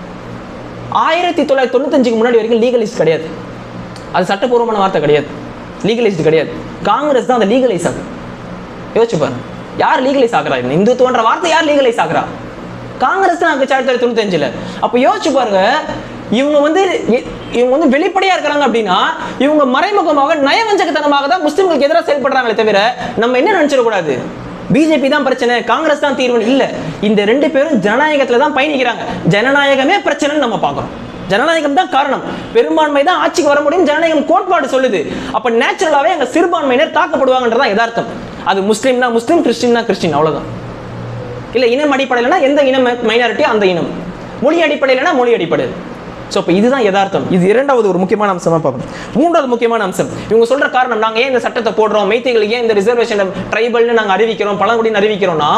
ஆயிரத்தி தொள்ளாயிரத்தி தொண்ணூத்தஞ்சுக்கு முன்னாடி வரைக்கும் லீகலிஸ்ட் கிடையாது அது சட்டப்பூர்வமான வார்த்தை கிடையாது லீகலைஸ்டு கிடையாது காங்கிரஸ் தான் அதை லீகலைஸ் ஆகுது யோசிச்சு பாருங்க யார் லீகலைஸ் ஆகுறா இந்த இந்துத்துவன்ற வார்த்தை யார் லீகலைஸ் ஆகுறா காங்கிரஸ் தான் ஆயிரத்தி தொள்ளாயிரத்தி தொண்ணூத்தஞ்சுல அப்போ யோசிச்சு பாருங்க இவங்க வந்து இ- இவங்க வந்து வெளிப்படையா இருக்கிறாங்க அப்படின்னா இவங்க மறைமுகமாக நயவஞ்சகத்தனமாக தான் முஸ்லிம்களுக்கு எதிராக செயல்படுறாங்களே தவிர நம்ம என்ன நினைச்சிடக்கூடாது பிஜேபி தான் பிரச்சனை காங்கிரஸ் தான் தீர்வு இல்ல இந்த ரெண்டு பேரும் ஜனநாயகத்துல தான் பயணிக்கிறாங்க ஜனநாயகமே பிரச்சனைன்னு நம்ம பார்க்கறோம் ஜனநாயகம் தான் காரணம் பெரும்பான்மை தான் ஆட்சிக்கு வர முடியும் ஜனநாயகம் கோட்பாடு சொல்லுது அப்ப நேச்சுரலாவே அங்க சிறுபான்மையினர் தாக்கப்படுவாங்கன்றதான் யதார்த்தம் அது முஸ்லீம்னா முஸ்லீம் கிறிஸ்டின்னா கிறிஸ்டின் அவ்வளவுதான் இல்ல இனம் அடிப்படையிலனா எந்த இனம் மைனாரிட்டி அந்த இனம் மொழி அடிப்படையிலனா மொழி அடிப்படை ஸோ இப்போ இதுதான் யதார்த்தம் இது இரண்டாவது ஒரு முக்கியமான அம்சமா பார்க்கணும் மூன்றாவது முக்கியமான அம்சம் இவங்க சொல்ற காரணம் நாங்க ஏன் இந்த சட்டத்தை போடுறோம் மெய்த்தைகளுக்கு ஏன் இந்த ரிசர்வேஷன் ட்ரைபல்னு நாங்க அறிவிக்கிறோம் பழங்குடின்னு அறிவிக்கிறோம்னா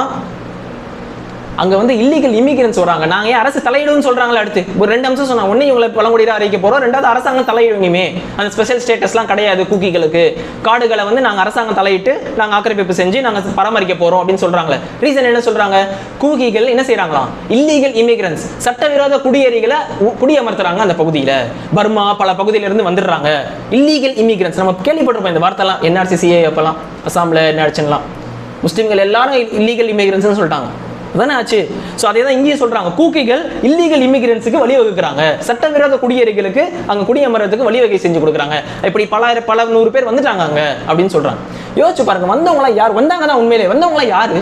அங்க வந்து இல்லீகல் இமிகிரன்ஸ் வராங்க நாங்க ஏன் அரசு தலையிடுன்னு சொல்றாங்களே அடுத்து ஒரு ரெண்டு அம்சம் சொன்னாங்க ஒண்ணு இவங்களை பழங்குடியில அறிவிக்க போறோம் ரெண்டாவது அரசாங்கம் தலையிடுங்கமே அந்த ஸ்பெஷல் ஸ்டேட்டஸ்லாம் கிடையாது கூக்கிகளுக்கு காடுகளை வந்து நாங்க அரசாங்கம் தலையிட்டு நாங்க ஆக்கிரமிப்பு செஞ்சு நாங்க பராமரிக்க போறோம் அப்படின்னு சொல்றாங்களே ரீசன் என்ன சொல்றாங்க கூக்கிகள் என்ன செய்றாங்களாம் இல்லீகல் இமிகிரன்ஸ் சட்டவிரோத குடியேறிகளை உ- குடியமர்த்துறாங்க அந்த பகுதியில பர்மா பல பகுதியில இருந்து வந்துடுறாங்க இல்லீகல் இமிகிரன்ஸ் நம்ம கேள்விப்பட்டிருப்போம் இந்த வார்த்தைலாம் என்ஆர்சி சிஏ அப்பெல்லாம் அசாம்ல என்ன ஆச்சுலாம் முஸ்லிம்கள் எல்லாரும் இல்லீகல் இமிகிரன்ஸ்னு சொல்லிட்டாங்க அதானே ஆச்சு ஸோ அதே தான் இங்கேயும் சொல்றாங்க கூக்கிகள் இல்லீகல் இமிகிரன்ஸுக்கு வழிவகுக்கிறாங்க சட்டவிரோத குடியேறிகளுக்கு அங்க குடியமரத்துக்கு வழிவகை செஞ்சு கொடுக்குறாங்க இப்படி பல பல நூறு பேர் வந்துட்டாங்க அங்க அப்படின்னு சொல்றாங்க யோசிச்சு பாருங்க வந்தவங்களாம் யார் வந்தாங்க தான் உண்மையிலே வந்தவங்களாம் யாரு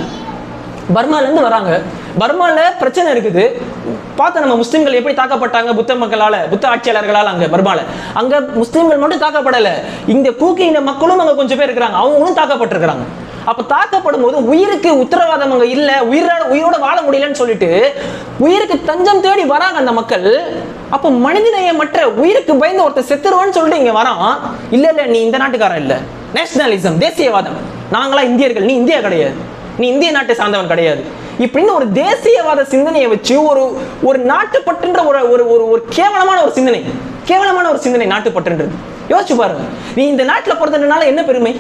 பர்மால இருந்து வராங்க பர்மால பிரச்சனை இருக்குது பார்த்த நம்ம முஸ்லிம்கள் எப்படி தாக்கப்பட்டாங்க புத்த மக்களால புத்த ஆட்சியாளர்களால் அங்க பர்மால அங்க முஸ்லிம்கள் மட்டும் தாக்கப்படல இந்த கூக்கி இன மக்களும் அங்க கொஞ்சம் பேர் இருக்கிறாங்க அவங்களும் தாக்கப்பட்டிருக்கிறாங்க அப்ப தாக்கப்படும் போது உயிருக்கு உத்தரவாதம் அங்க இல்ல உயிரோட உயிரோட வாழ முடியலன்னு சொல்லிட்டு உயிருக்கு தஞ்சம் தேடி வராங்க அந்த மக்கள் அப்ப மனிதநேயமற்ற உயிருக்கு பயந்து ஒருத்தர் செத்துருவான்னு சொல்லிட்டு இங்க வரான் இல்ல இல்ல நீ இந்த நாட்டுக்காரன் இல்ல நேஷனலிசம் தேசியவாதம் நாங்களா இந்தியர்கள் நீ இந்தியா கிடையாது நீ இந்திய நாட்டை சார்ந்தவன் கிடையாது இப்படின்னு ஒரு தேசியவாத சிந்தனையை வச்சு ஒரு ஒரு நாட்டுப்பற்றுன்ற ஒரு ஒரு ஒரு ஒரு கேவலமான ஒரு சிந்தனை கேவலமான ஒரு சிந்தனை நாட்டுப்பற்றுன்றது யோசிச்சு பாருங்க நீ இந்த நாட்டுல பிறந்ததுனால என்ன பெருமை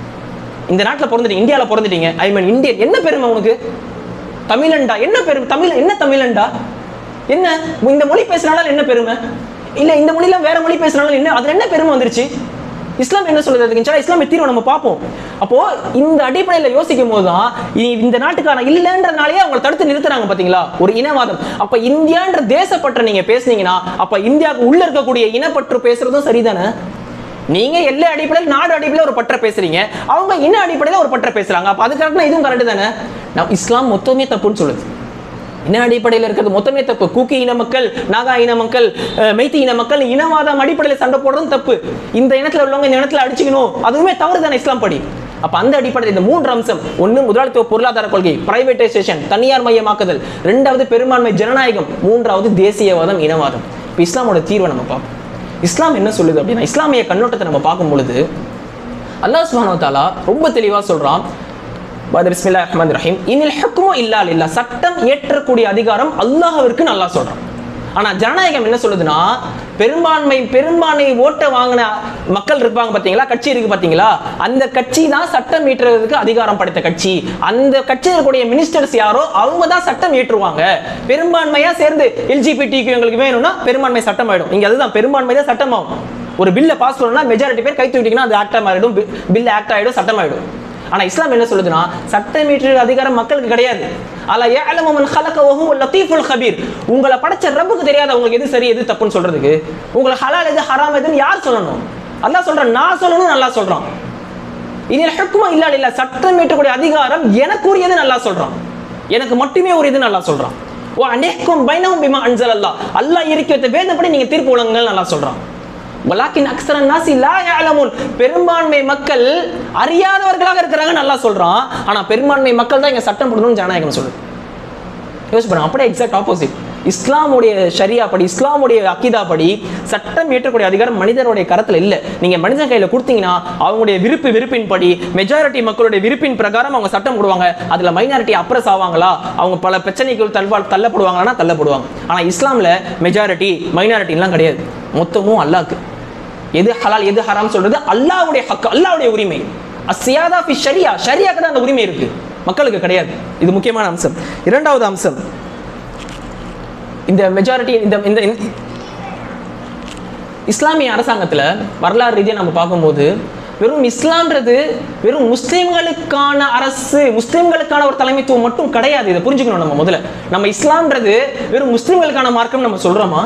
இந்த நாட்டுல பிறந்துட்டீங்க இந்தியால பிறந்துட்டீங்க ஐ மீன் இந்தியன் என்ன பெருமை உனக்கு தமிழன்டா என்ன பெருமை தமிழ் என்ன தமிழன்டா என்ன இந்த மொழி பேசினாலும் என்ன பெருமை இல்ல இந்த மொழியில வேற மொழி பேசினாலும் என்ன அதுல என்ன பெருமை வந்துருச்சு இஸ்லாம் என்ன சொல்லுது அதுக்கு இன்ஷா அல்லாஹ் இஸ்லாமிய தீர்வை நம்ம பார்ப்போம் அப்போ இந்த அடிப்படையில யோசிக்கும் போது தான் இ- இந்த நாட்டுக்கான இல்லைன்றனாலே அவங்க தடுத்து நிறுத்துறாங்க பாத்தீங்களா ஒரு இனவாதம் அப்ப இந்தியான்ற தேசப்பற்ற நீங்க பேசுனீங்கன்னா அப்ப இந்தியாவுக்கு உள்ள இருக்கக்கூடிய இனப்பற்று பேசுறதும் சரிதானே நீங்க எல்லை அடிப்படையில் நாடு அடிப்படையில் ஒரு பற்ற பேசுறீங்க அவங்க இன அடிப்படையில் ஒரு பற்ற பேசுறாங்க அப்ப அது கரெக்ட்னா இதுவும் கரெக்ட் தானே நான் இஸ்லாம் மொத்தமே தப்புன்னு சொல்லுது என்ன அடிப்படையில் இருக்கிறது மொத்தமே தப்பு கூக்கி இன மக்கள் நாகா இன மக்கள் அஹ், மெய்த்தி இன மக்கள் இனவாதம் அடிப்படையில் சண்டை போடுறதும் தப்பு இந்த இனத்துல உள்ளவங்க இந்த இனத்துல அடிச்சுக்கணும் அதுவுமே தவறு தானே இஸ்லாம் படி அப்ப அந்த அடிப்படையில் இந்த மூன்று அம்சம் ஒன்று முதலாளித்துவ பொருளாதார கொள்கை பிரைவேட்டைசேஷன் தனியார் மயமாக்குதல் ரெண்டாவது பெரும்பான்மை ஜனநாயகம் மூன்றாவது தேசியவாதம் இனவாதம் இப்போ இஸ்லாமோட தீர்வை நம்ம பார்ப்போம் இஸ்லாம் என்ன சொல்லுது அப்படின்னா இஸ்லாமிய கண்ணோட்டத்தை நம்ம பார்க்கும் பொழுது அல்லாஹ் சுப்ஹானஹு வ தஆலா ரொம்ப தெளிவா சொல்றான் பாத பிஸ்மில்லா ரஹ்மான் ரஹீம் இனில் ஹுக்மு இல்லா இல்லா சட்டம் ஏற்றக்கூடிய அதிகாரம் அல்லாஹ்விற்கு நல்லா சொல்றான் ஆனா ஜனநாயகம் என்ன சொல்லுதுன்னா பெரும்பான்மை பெரும்பான்மை ஓட்டை வாங்கின மக்கள் இருப்பாங்க பாத்தீங்களா கட்சி இருக்கு பாத்தீங்களா அந்த கட்சி தான் சட்டம் இயற்றுறதுக்கு அதிகாரம் படைத்த கட்சி அந்த கட்சியில் இருக்கக்கூடிய மினிஸ்டர்ஸ் யாரோ அவங்க தான் சட்டம் இயற்றுவாங்க பெரும்பான்மையா சேர்ந்து எல்ஜிபிடிக்கு எங்களுக்கு வேணும்னா பெரும்பான்மை சட்டம் ஆயிடும் இங்க அதுதான் பெரும்பான்மை தான் சட்டம் ஆகும் ஒரு பில்லை பாஸ் பண்ணணும்னா மெஜாரிட்டி பேர் கை தூக்கிட்டீங்கன்னா அது ஆக்ட் ஆயிடும் பில் ஆக்ட் ஆயிடும் சட்டம் ஆயிடும் ஆனா இஸ்லாம் என்ன சொல்லுதுன்னா சட்டம் இயற்றுகிற அதிகாரம் மக்களுக்கு கிடையாது அல்ல ஏலம மன் ஹலக வஹு லத்தீஃபுல் ஹபீர் உங்களை படைச்ச ரப்புக்கு தெரியாத உங்களுக்கு எது சரி எது தப்புன்னு சொல்றதுக்கு உங்களை ஹலால் எது ஹராம் எதுன்னு யார் சொல்லணும் அல்லாஹ் சொல்றான் நான் சொல்லணும் நல்லா சொல்றான் இதில் ஹுக்குமா இல்லா இல்ல சட்டம் ஏற்றக்கூடிய அதிகாரம் எனக்கு உரியது நல்லா சொல்றான் எனக்கு மட்டுமே உரியது நல்லா சொல்றான் ஓ அனேக்கும் பைனவும் பிமா அன்சல் அல்லாஹ் அல்லாஹ் இறக்கி வைத்த வேதப்படி நீங்க தீர்ப்பு வழங்குங்கள் நல்லா சொல்றான் வலாக்கின் அக்ஸர நாசி லா யஅலமுன் பெரும்பான்மை மக்கள் அறியாதவர்களாக இருக்கிறாங்க நல்லா சொல்றான் ஆனா பெரும்பான்மை மக்கள் தான் இங்க சட்டம் போடணும்னு ஜனநாயகம் சொல்லுது யோசிச்சு பாருங்க அப்படியே எக்ஸாக்ட் ஆப்போசிட் இஸ்லாமுடைய ஷரியா படி இஸ்லாமுடைய அக்கீதா படி சட்டம் ஏற்றக்கூடிய அதிகாரம் மனிதருடைய கரத்துல இல்ல நீங்க மனிதன் கையில கொடுத்தீங்கன்னா அவங்களுடைய விருப்பு விருப்பின் படி மெஜாரிட்டி மக்களுடைய விருப்பின் பிரகாரம் அவங்க சட்டம் போடுவாங்க அதுல மைனாரிட்டி அப்ரஸ் ஆவாங்களா அவங்க பல பிரச்சனைகள் தல்வா தள்ளப்படுவாங்களான்னா தள்ளப்படுவாங்க ஆனா இஸ்லாம்ல மெஜாரிட்டி மைனாரிட்டி எல்லாம் கிடையாது மொத்தமும் அல்லாஹ்க்கு எது ஹலால் எது ஹராம் சொல்றது அல்லாஹ்வுடைய ஹக்கு அல்லாஹ்வுடைய உரிமை அஸ்ஸியாதா ஃபி ஷரியா ஷரியாக்கு தான் அந்த உரிமை இருக்கு மக்களுக்கு கிடையாது இது முக்கியமான அம்சம் இரண்டாவது அம்சம் இந்த மெஜாரிட்டி இந்த இந்த இந்த- இஸ்லாமிய அரசாங்கத்துல வரலாறு ரீதியா நம்ம பார்க்கும்போது வெறும் இஸ்லாம்ன்றது வெறும் முஸ்லிம்களுக்கான அரசு முஸ்லிம்களுக்கான ஒரு தலைமைத்துவம் மட்டும் கிடையாது இதை புரிஞ்சுக்கணும் நம்ம முதல்ல நம்ம இஸ்லாம்ன்றது வெறும் முஸ்லிம்களுக்கான மார்க்கம் நம்ம சொல்றோமா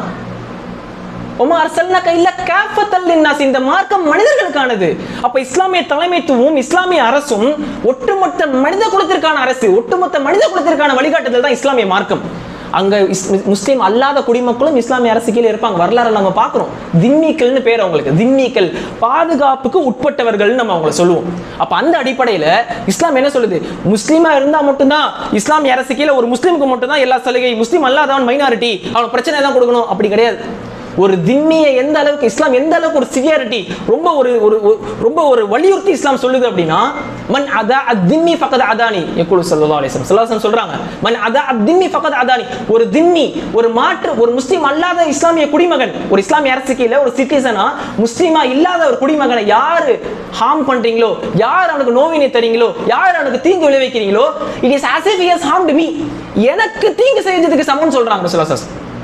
ஒமா அரசல்னா கையில கேஃபத்தல் லின்னாஸ் இந்த மார்க்கம் மனிதர்களுக்கானது அப்ப இஸ்லாமிய தலைமைத்துவம் இஸ்லாமிய அரசும் ஒட்டுமொத்த மனித குலத்திற்கான அரசு ஒட்டுமொத்த மனித குலத்திற்கான வழிகாட்டுதல் தான் இஸ்லாமிய மார்க்கம் அங்க இஸ்- முஸ்லிம் அல்லாத குடிமக்களும் இஸ்லாமிய அரசு கீழே இருப்பாங்க வரலாறு நம்ம பார்க்கிறோம் திம்மிக்கல்னு பேர் அவங்களுக்கு திம்மிக்கல் பாதுகாப்புக்கு உட்பட்டவர்கள் நம்ம அவங்கள சொல்லுவோம் அப்ப அந்த அடிப்படையில இஸ்லாம் என்ன சொல்லுது முஸ்லீமா இருந்தா மட்டும்தான் இஸ்லாமிய அரசு கீழே ஒரு முஸ்லீமுக்கு மட்டும்தான் எல்லா சலுகை முஸ்லீம் அல்லாதவன் மைனாரிட்டி அவன் பிரச்சனை தான் கொடுக்கணும் அப்படி கிடையாது ஒரு திம்மியை எந்த அளவுக்கு இஸ்லாம் எந்த அளவுக்கு ஒரு சிவியாரிட்டி ரொம்ப ஒரு ஒரு ஒரு- ரொம்ப ஒரு வலியுறுத்தி இஸ்லாம் சொல்லுது அப்படின்னா மன் அதா அத்திம்மி ஃபக்கத் அதானி எக்குழு சல்லா அலிஸ்லாம் சல்லாசன் சொல்றாங்க மன் அதா அத்திம்மி ஃபக்கத் அதானி ஒரு திம்மி ஒரு மாற்று ஒரு முஸ்லீம் அல்லாத இஸ்லாமிய குடிமகன் ஒரு இஸ்லாமிய அரசு கீழே ஒரு சிட்டிசனா முஸ்லீமா இல்லாத ஒரு குடிமகனை யாரு ஹார்ம் பண்றீங்களோ யார் அவனுக்கு நோவினை தரீங்களோ யார் அவனுக்கு தீங்கு விளைவிக்கிறீங்களோ it is as if he has harmed me எனக்கு தீங்கு செஞ்சதுக்கு சமம்னு சொல்றாங்க சுல்லாசஸ்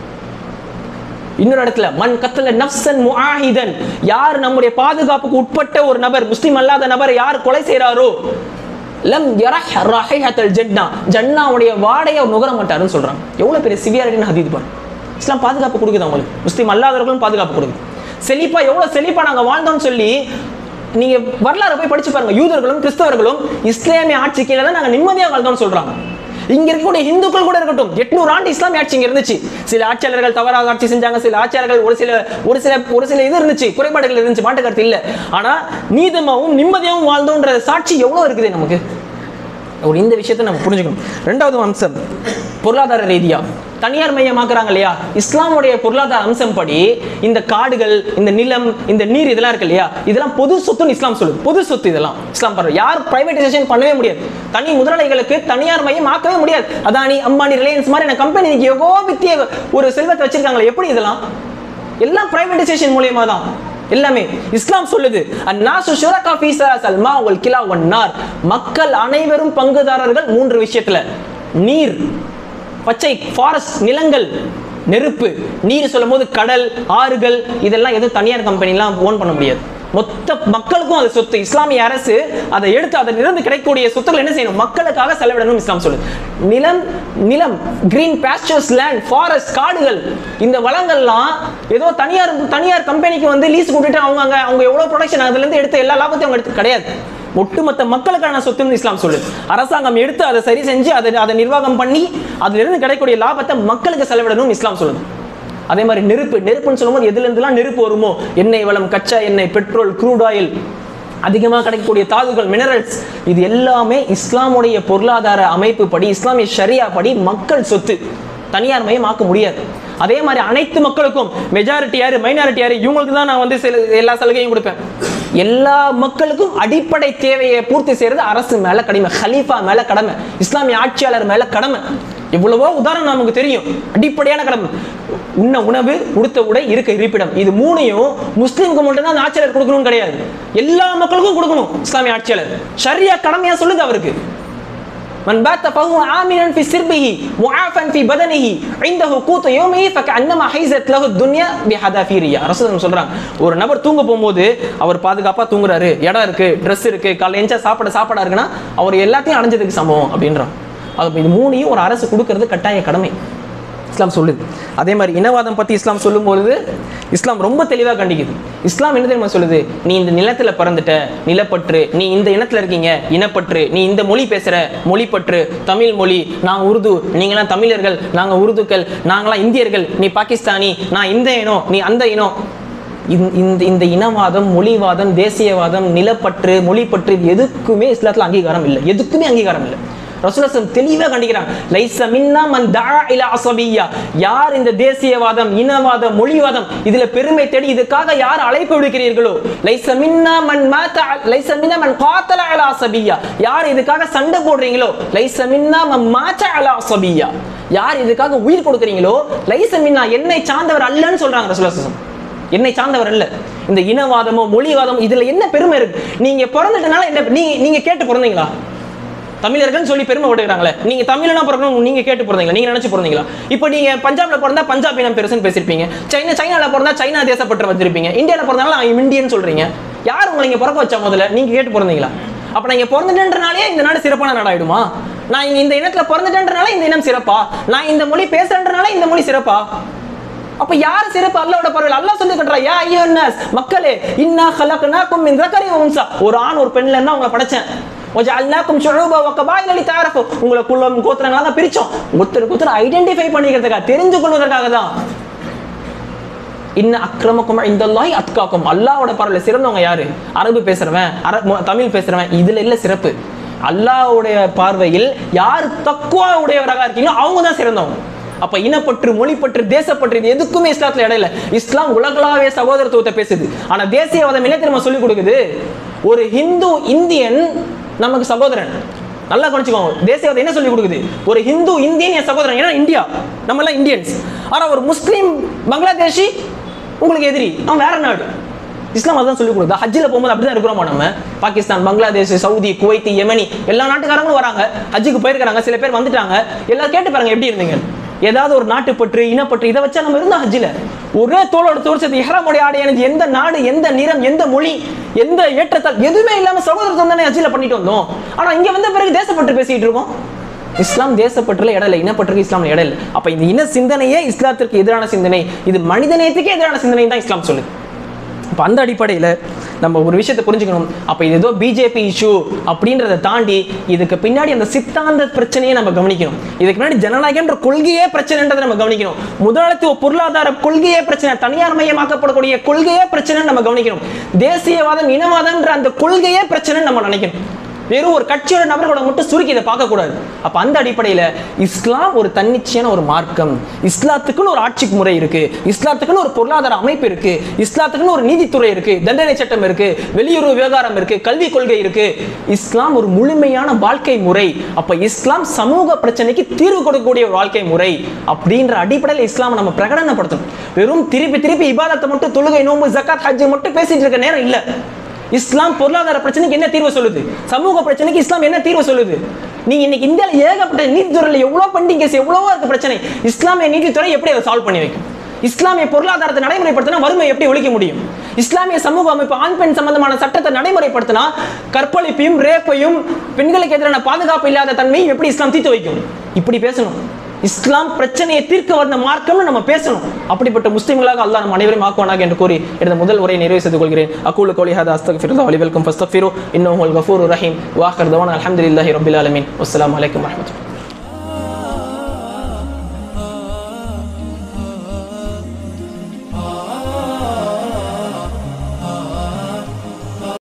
இன்னொரு இடத்துல மன் கத்தல நஃப்சன் முஆஹிதன் யார் நம்முடைய பாதுகாப்புக்கு உட்பட்ட ஒரு நபர் முஸ்லிம் அல்லாத நபர் யார் கொலை செய்றாரோ லம் யரஹ் ரஹைஹத்தல் ஜன்னா ஜன்னாவுடைய வாடையை அவர் நுகர மாட்டாருன்னு சொல்றாங்க எவ்வளவு பெரிய சிவியாரிட்டின்னு ஹதீத் பாரு இஸ்லாம் பாதுகாப்பு கொடுக்குது அவங்களுக்கு முஸ்லிம் அல்லாதவர்களும் பாதுகாப்பு கொடுக்குது செழிப்பா எவ்வளவு செழிப்பா நாங்க வாழ்ந்தோம்னு சொல்லி நீங்க வரலாறு போய் படிச்சு பாருங்க யூதர்களும் கிறிஸ்தவர்களும் இஸ்லாமிய ஆட்சி கீழே தான் நாங்க நிம்மதியா வாழ்ந்தோம்னு சொல்றாங்க இங்க இருக்கக்கூடிய இந்துக்கள் கூட இருக்கட்டும் எட்நூறு ஆண்டு இஸ்லாமிய ஆட்சி இங்க இருந்துச்சு சில ஆட்சியாளர்கள் தவறாக ஆட்சி செஞ்சாங்க சில ஆட்சியாளர்கள் ஒரு சில ஒரு சில ஒரு சில இது இருந்துச்சு குறைபாடுகள் இருந்துச்சு மாட்டு கருத்து இல்ல ஆனா நீதமாவும் நிம்மதியாவும் வாழ்ந்தோன்ற சாட்சி எவ்வளவு இருக்குது நமக்கு ஒரு இந்த விஷயத்தை நம்ம புரிஞ்சுக்கணும் ரெண்டாவது அம்சம் பொருளாதார ரீதியா தனியார் மையமாக்குறாங்க இல்லையா இஸ்லாமுடைய பொருளாதார அம்சம் படி இந்த காடுகள் இந்த நிலம் இந்த நீர் இதெல்லாம் இருக்கு இல்லையா இதெல்லாம் பொது சொத்துன்னு இஸ்லாம் சொல்லுது பொது சொத்து இதெல்லாம் இஸ்லாம் பண்ற யார் பிரைவேடைசேஷன் பண்ணவே முடியாது தனி முதலாளிகளுக்கு தனியார் மையம் ஆக்கவே முடியாது அதானி அம்பானி ரிலையன்ஸ் மாதிரி கம்பெனி எவ்வளோ வித்திய ஒரு செல்வத்தை வச்சிருக்காங்களே எப்படி இதெல்லாம் எல்லாம் பிரைவேடைசேஷன் மூலியமா தான் எல்லாமே இஸ்லாம் சொல்லுது அந்நாசு ஷுரகா ஃபீ ஸலாஸல் மா வல் கிலா வன் நார் மக்கள் அனைவரும் பங்குதாரர்கள் மூன்று விஷயத்துல நீர் பச்சை ஃபாரஸ்ட் நிலங்கள் நெருப்பு நீர் சொல்லும்போது கடல் ஆறுகள் இதெல்லாம் எதுவும் தனியார் கம்பெனிலாம் ஓன் பண்ண முடியாது மொத்த மக்களுக்கும் அது சொத்து இஸ்லாமிய அரசு அதை எடுத்து அதில் இருந்து கிடைக்கக்கூடிய சொத்துக்கள் என்ன செய்யணும் மக்களுக்காக செலவிடணும் இஸ்லாம் சொல்லுது நிலம் நிலம் கிரீன் பேஸ்டர்ஸ் லேண்ட் ஃபாரஸ்ட் காடுகள் இந்த வளங்கள்லாம் ஏதோ தனியார் தனியார் கம்பெனிக்கு வந்து லீஸ் கொடுத்துட்டு அவங்க அங்க அவங்க எவ்வளவு ப்ரொடக்ஷன் அதுல இருந்து எடுத்த எல்லா லாபத்தையும் அவங்க எடுத்து கிடையாது ஒட்டுமொத்த மக்களுக்கான சொத்துன்னு இஸ்லாம் சொல்லுது அரசாங்கம் எடுத்து அதை சரி செஞ்சு அதை அதை நிர்வாகம் பண்ணி அதிலிருந்து கிடைக்கக்கூடிய லாபத்தை மக்களுக்கு செலவிடணும் இஸ்லாம் சொல்லுது அதே மாதிரி நெருப்பு நெருப்புன்னு சொல்லும்போது எதுல இருந்துலாம் நெருப்பு வருமோ எண்ணெய் வளம் கச்சா எண்ணெய் பெட்ரோல் க்ரூட் ஆயில் அதிகமாக கிடைக்கக்கூடிய தாதுகள் மினரல்ஸ் இது எல்லாமே இஸ்லாமுடைய பொருளாதார அமைப்பு படி இஸ்லாமிய ஷரியா படி மக்கள் சொத்து தனியார் மயம் ஆக்க முடியாது அதே மாதிரி அனைத்து மக்களுக்கும் மெஜாரிட்டி யாரு மைனாரிட்டி யாரு இவங்களுக்கு தான் நான் வந்து சில எல்லா சலுகையும் கொடுப்பேன் எல்லா மக்களுக்கும் அடிப்படை தேவையை பூர்த்தி செய்யறது அரசு மேல கடமை ஹலீஃபா மேல கடமை இஸ்லாமிய ஆட்சியாளர் மேல கடமை எவ்வளவோ உதாரணம் நமக்கு தெரியும் அடிப்படையான கடமை உண்ண உணவு உடுத்த உடை இருக்க இருப்பிடம் இது மூணையும் முஸ்லீமுக்கு மட்டும் தான் அந்த ஆட்சியாளர் கொடுக்கணும்னு கிடையாது எல்லா மக்களுக்கும் கொடுக்கணும் இஸ்லாமிய ஆட்சியாளர் ஷரியா கடமையா சொல்லுது அவருக்கு من بات فهو آمنا في سربه معافا في بدنه عنده قوت يومه فكأنما حيزت له الدنيا بحذافيرها ரசூல் சொல்றாங்க ஒரு நபர் தூங்க போகும்போது அவர் பாதுகாப்பா தூங்குறாரு இடம் இருக்கு ட்ரெஸ் இருக்கு காலைல எஞ்சா சாப்பாடு சாப்பாடா இருக்குன்னா அவர் எல்லாத்தையும் அடைஞ்சதுக்கு சமம் அப்படின்றான் அது இது மூணையும் ஒரு அரசு கொடுக்கறது கட்டாய கடமை இஸ்லாம் சொல்லுது அதே மாதிரி இனவாதம் பத்தி இஸ்லாம் சொல்லும்பொழுது இஸ்லாம் ரொம்ப தெளிவாக கண்டிக்குது இஸ்லாம் என்ன தெரியுமா சொல்லுது நீ இந்த நிலத்துல பிறந்துட்ட நிலப்பற்று நீ இந்த இனத்துல இருக்கீங்க இனப்பற்று நீ இந்த மொழி பேசுற மொழிப்பற்று தமிழ் மொழி நான் உருது நீங்களாம் தமிழர்கள் நாங்க உருதுக்கள் நாங்களாம் இந்தியர்கள் நீ பாகிஸ்தானி நான் இந்த இனம் நீ அந்த இனம் இந்த- இந்த இந்த இனவாதம் மொழிவாதம் தேசியவாதம் நிலப்பற்று மொழிப்பற்று இது எதுக்குமே இஸ்லாத்துல அங்கீகாரம் இல்லை எதுக்குமே அங்கீகாரம் இல்லை ரசூலுல்லாஹ் தெளிவாக கண்டிக்கிறாங்க லைஸ மின்னா மன் தஆ இலா அஸபிய்யா யார் இந்த தேசியவாதம் இனவாதம் மொழிவாதம் இதுல பெருமை தேடி இதுக்காக யார் அழைப்பு விடுக்கிறீர்களோ லைஸ மின்னா மன் மாத லைஸ மின்னா மன் காத்தல அலா அஸபிய்யா யார் இதுக்காக சண்டை போடுறீங்களோ லைஸ மின்னா மன் மாத அலா அஸபிய்யா யார் இதுக்காக உயிர் கொடுக்குறீங்களோ லைஸ மின்னா என்னை சார்ந்தவர் அல்லன்னு சொல்றாங்க ரசூலுல்லாஹ் என்னை சார்ந்தவர் அல்ல இந்த இனவாதமோ மொழிவாதமோ இதுல என்ன பெருமை இருக்கு நீங்க பிறந்துட்டனால என்ன நீங்க நீங்க கேட்டு பிறந்தீங்களா தமிழர்கள் சொல்லி பெருமை விட்டுக்கிறாங்களே நீங்க தமிழனா பிறக்கணும் நீங்க கேட்டு பிறந்தீங்களா நீங்க நினைச்சு பிறந்தீங்களா இப்போ நீங்க பஞ்சாப்ல பிறந்தா பஞ்சாப் இனம் பெருசுன்னு பேசிருப்பீங்க சைனா சைனால பிறந்தா சைனா தேசப்பற்று வச்சிருப்பீங்க இந்தியால பிறந்தாலும் ஐ இந்தியன் சொல்றீங்க யார் உங்களை இங்க பிறக்க வச்சா முதல்ல நீங்க கேட்டு பிறந்தீங்களா அப்ப நான் இங்க பிறந்துட்டேன்றனாலே இந்த நாடு சிறப்பான நாடாயிடுமா நான் இங்க இந்த இனத்துல பிறந்துட்டேன்றனால இந்த இனம் சிறப்பா நான் இந்த மொழி பேசுறேன்றனால இந்த மொழி சிறப்பா அப்ப யார் சிறப்பு அல்லாஹ்வோட பரவாயில்ல அல்லாஹ் சொல்லி கட்டுறா யா ஐயோன் நாஸ் மக்களே இன்னா خلقناكم من ذكر وانثى ஒரு ஆண் ஒரு பெண்ல இருந்தா உங்களை படைச்சேன் وجعلناكم شعوبا وقبائل لتعارفوا உங்களை குலம் கோத்திரங்களா தான் பிரிச்சோம் ஒருத்தருக்கு ஒருத்தர் ஐடென்டிஃபை பண்ணிக்கிறதுக்காக தெரிஞ்சு கொள்வதற்காக தான் இன்ன அக்கிரமக்கும் இந்தல்லாஹி அத்காக்கும் அல்லாஹ்வோட பரவாயில்ல சிறந்தவங்க யாரு அரபு பேசுறவன் அர மொ- தமிழ் பேசுறவன் இதுல இல்ல சிறப்பு அல்லாஹ்வுடைய பார்வையில் யார் தக்குவா உடையவராக இருக்கீங்களோ அவங்க தான் சிறந்தவங்க அப்ப இனப்பற்று மொழிப்பற்று தேசப்பற்று இது எதுக்குமே இஸ்லாத்துல இடம் இல்ல இஸ்லாம் உலகளாவிய சகோதரத்துவத்தை பேசுது ஆனா தேசியவாதம் என்ன தெரியுமா சொல்லி கொடுக்குது ஒரு ஹிந்து இந்தியன் நமக்கு சகோதரன் நல்லா கவனிச்சுக்கோங்க தேசியவாதம் என்ன சொல்லி கொடுக்குது ஒரு ஹிந்து இந்தியன் என் சகோதரன் ஏன்னா இந்தியா நம்ம எல்லாம் இந்தியன்ஸ் ஆனா ஒரு முஸ்லீம் பங்களாதேஷி உங்களுக்கு எதிரி அவன் வேற நாடு இஸ்லாம் அதான் சொல்லி கொடுக்குது ஹஜ்ஜில் போகும்போது அப்படிதான் இருக்கிறோமா நம்ம Pakistan Bangladesh Saudi Kuwait Yemeni எல்லா நாட்டுக்காரங்களும் வராங்க ஹஜ்ஜுக்கு போயிருக்காங்க சில பேர் வந்துட்டாங்க எல்லாரும் கேட்டு பாருங்க எப்படி இருந்தீங்க ஏதாவது ஒரு நாட்டுப்பற்று இனப்பற்று இதை வச்சா நம்ம இருந்தோம் ஹஜ்ஜில் ஒரே தோளோட தோல் சேர்த்து இஹ்ராமுடைய ஆடை எனக்கு எந்த நாடு எந்த நிறம் எந்த மொழி எந்த ஏற்றத்தால் எதுவுமே இல்லாம சகோதரத்துவம் தானே ஹஜ்ஜில் பண்ணிட்டு வந்தோம் ஆனா இங்க வந்த பிறகு தேசப்பற்று பேசிட்டு இருக்கோம் இஸ்லாம் தேசப்பற்றுல இடம் இல்லை இனப்பற்றுக்கு இஸ்லாம் இடம் இல்லை அப்ப இந்த இன சிந்தனையே இஸ்லாத்திற்கு எதிரான சிந்தனை இது மனிதநேயத்துக்கே எதிரான சிந்தனை தான் இஸ்லாம் சொல்லுது அப்ப அந்த அடிப்படையில் நம்ம ஒரு விஷயத்தை புரிஞ்சுக்கணும் அப்ப இது ஏதோ பிஜேபி இஷ்யூ அப்படின்றத தாண்டி இதுக்கு பின்னாடி அந்த சித்தாந்த பிரச்சனையை நம்ம கவனிக்கணும் இதுக்கு பின்னாடி ஜனநாயகன்ற கொள்கையே பிரச்சனைன்றதை நம்ம கவனிக்கணும் முதலாளித்துவ பொருளாதார கொள்கையே பிரச்சனை தனியார் மயமாக்கப்படக்கூடிய கொள்கையே பிரச்சனைன்னு நம்ம கவனிக்கணும் தேசியவாதம் இனவாதம்ன்ற அந்த கொள்கையே பிரச்சனைன்னு நம்ம நினைக்கணும் வெறும் ஒரு கட்சியோட நபர்களோட மட்டும் சுருக்கி இதை பார்க்கக்கூடாது அப்ப அந்த அடிப்படையில் இஸ்லாம் ஒரு தன்னிச்சையான ஒரு மார்க்கம் இஸ்லாத்துக்குன்னு ஒரு ஆட்சி முறை இருக்கு இஸ்லாத்துக்குன்னு ஒரு பொருளாதார அமைப்பு இருக்கு இஸ்லாத்துக்குன்னு ஒரு நீதித்துறை இருக்கு தண்டனை சட்டம் இருக்கு வெளியுறவு விவகாரம் இருக்கு கல்வி கொள்கை இருக்கு இஸ்லாம் ஒரு முழுமையான வாழ்க்கை முறை அப்ப இஸ்லாம் சமூக பிரச்சனைக்கு தீர்வு கொடுக்கக்கூடிய ஒரு வாழ்க்கை முறை அப்படின்ற அடிப்படையில் இஸ்லாம் நம்ம பிரகடனப்படுத்தணும் வெறும் திருப்பி திருப்பி இபாதத்தை மட்டும் தொழுகை நோம்பு ஜக்காத் ஹஜ் மட்டும் பேசிட்டு இருக்க நேரம் இல்ல இஸ்லாம் பொருளாதார பிரச்சனைக்கு என்ன தீர்வு சொல்லுது சமூக பிரச்சனைக்கு இஸ்லாம் என்ன தீர்வு சொல்லுது நீங்க இன்னைக்கு இந்தியாவில் ஏகப்பட்ட நீதித்துறையில் எவ்வளவு பெண்டிங் கேஸ் எவ்வளவோ இருக்கு பிரச்சனை இஸ்லாமிய நீதித்துறை எப்படி அதை சால்வ் பண்ணி வைக்கும் இஸ்லாமிய பொருளாதாரத்தை நடைமுறைப்படுத்தினா வறுமை எப்படி ஒழிக்க முடியும் இஸ்லாமிய சமூக அமைப்பு ஆண் பெண் சம்பந்தமான சட்டத்தை நடைமுறைப்படுத்தினா கற்பழிப்பையும் ரேப்பையும் பெண்களுக்கு எதிரான பாதுகாப்பு இல்லாத தன்மையும் எப்படி இஸ்லாம் தீர்த்து வைக்கும் இப்படி பேசணும் இஸ்லாம் பிரச்சனையை தீர்க்க வந்த மார்க்கம்னு நம்ம பேசணும் அப்படிப்பட்ட முஸ்லிம்களாக அல்லாஹ் நம்ம அனைவரையும் ஆக்குவானாக என்று கூறி எனது முதல் உரையை நிறைவு செய்து கொள்கிறேன் அக்கூலு கோலி ஹதா அஸ்தக்ஃபிருல்லாஹ் வலி வல்கும் ஃபஸ்தக்ஃபிரு இன்னஹுல் கஃபூர் ரஹீம் வாஹர் தவான் அல்ஹம்துலில்லாஹி ரப்பில் ஆலமீன் அஸ்ஸலாமு அலைக்கும் வரஹ்மத்துல்லாஹி